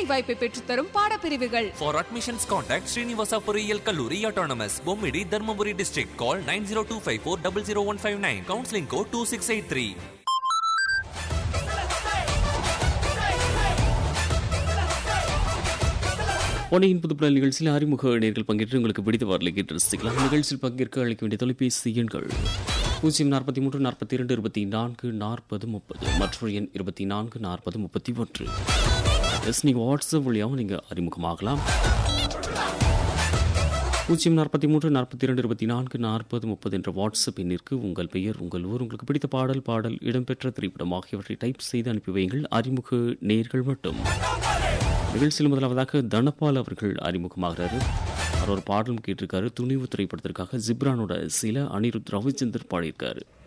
வாய்ப்பை பெற்றுத்தரும் பாடப்பிரிவுகள் For admissions, contact Srinivasa Poriyal Kalluri Autonomous, Bommidi, Dharmaburi District. Call 90254 Counseling code 2683. பொன்னையின் புதுப்புல நிகழ்ச்சியில் அறிமுக நேர்கள் பங்கேற்று உங்களுக்கு பிடித்த வரலை கேட்டு ரசிக்கலாம் நிகழ்ச்சியில் பங்கேற்க அழைக்க வேண்டிய தொலைபேசி எண்கள் பூஜ்ஜியம் நாற்பத்தி மூன்று நாற்பத்தி இரண்டு இருபத்தி நான்கு நாற்பது முப்பது மற்றொரு எண் இருபத்தி நான்கு நாற்பது முப்பத்தி ஒன்று எஸ் நீங்கள் வாட்ஸ்அப் வழியாகவும் நீங்கள் அறிமுகமாகலாம் பூஜ்ஜியம் நாற்பத்தி மூன்று நாற்பத்தி இரண்டு இருபத்தி நான்கு நாற்பது முப்பது என்ற வாட்ஸ்அப் எண்ணிற்கு உங்கள் பெயர் உங்கள் ஊர் உங்களுக்கு பிடித்த பாடல் பாடல் இடம்பெற்ற திரைப்படம் ஆகியவற்றை டைப் செய்து அனுப்பி வையுங்கள் அறிமுக நேர்கள் மட்டும் நிகழ்ச்சியில் முதலாவதாக தனபால் அவர்கள் அறிமுகமாகிறாரு அவர் ஒரு பாடலும் கேட்டிருக்காரு துணிவு திரைப்படத்திற்காக ஜிப்ரானோட சில அனிருத் ரவிச்சந்தர் பாடியிருக்காரு